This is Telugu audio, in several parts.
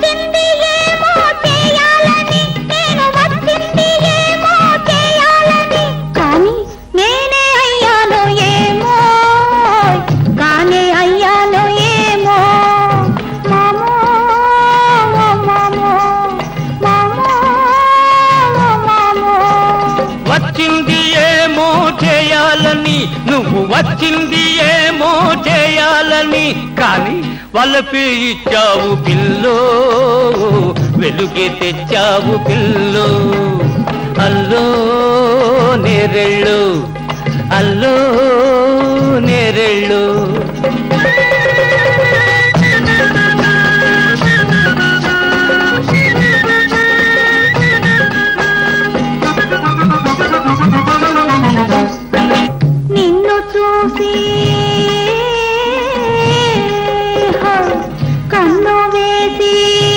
వచ్చింది ఏమో చేయాలని నేను వచ్చింది ఏమో చేయాలని కానీ నేనే అయ్యాను ఏమో కానే అయ్యాను ఏమో మామో ఓ మామో మామో ఓ మామో వచ్చింది ఏమో చేయాలని నువ్వు వచ్చింది ఏమో చేయాలని కానీ వలపి ఇచ్చావు పిల్లో వెలుగే తెచ్చావు పిల్లో అల్లో నేరెళ్ళు అల్లో నేరెళ్ళు నిన్ను చూసి హ, కన్ను వేసి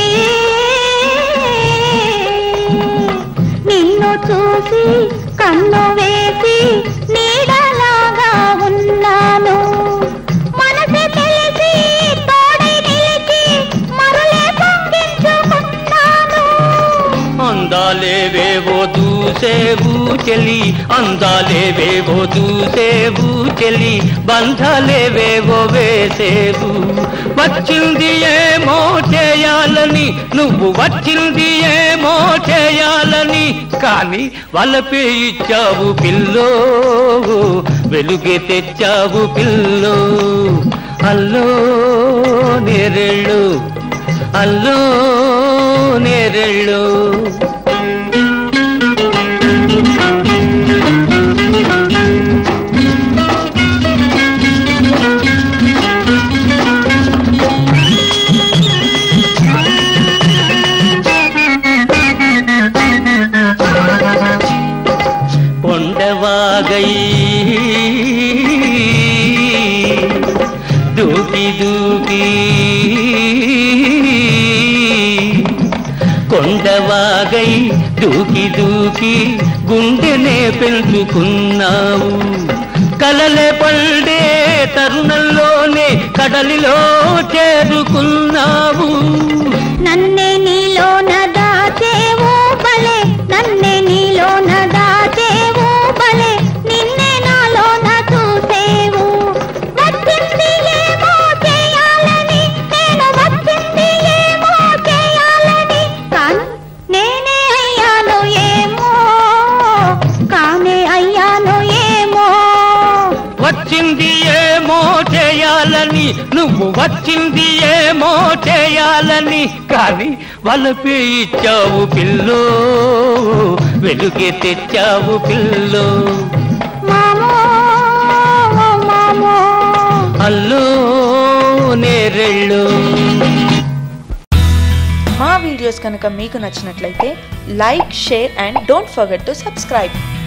నిన్ను చూసి కన్ను వేసి నీడలాగా ఉన్నాను మనసు తెలిసి తోడై నిలిచి మరులే పంపించుకున్నాను అందాలేవేవో దూసేవు చెలి అందాలేవేవో దూసేవు చెలి బంధాలేవేవో వేసేవు వచ్చింది ఏమో చేయాలని నువ్వు వచ్చింది ఏమో చేయాలని కానీ వలపే ఇచ్చావు పిల్లో వెలుగే తెచ్చావు పిల్లో అల్లో నేరెళ్ళు అల్లో నేరెళ్ళు కొండవాగై దూకి దూకి కొండవాగై దూకి దూకి గుండెనే పెంచుకున్నావు కలలే పండే తరుణంలోనే కడలిలో చేరుకున్నావు నన్నే నీలోన దాచేవు బలే నన్నే నీలోన దాచేవు బలే నిన్నే నాలోన చూసేవు వచ్చింది ఏమో చేయాలని నేను వచ్చింది ఏమో చేయాలని కానీ నేనే అయ్యాను ఏమో కానే అయ్యాను ఏమో వచ్చింది ఏమో చేయాలని నువ్వు వచ్చింది ఏమో చేయాలని కానీ వలపే ఇచ్చావు పిల్లో వెలుగే తెచ్చావు పిల్లో మామో ఓ మామో అల్లో నేరెళ్ళు మా వీడియోస్ కనుక మీకు నచ్చినట్లయితే like share and don't forget to subscribe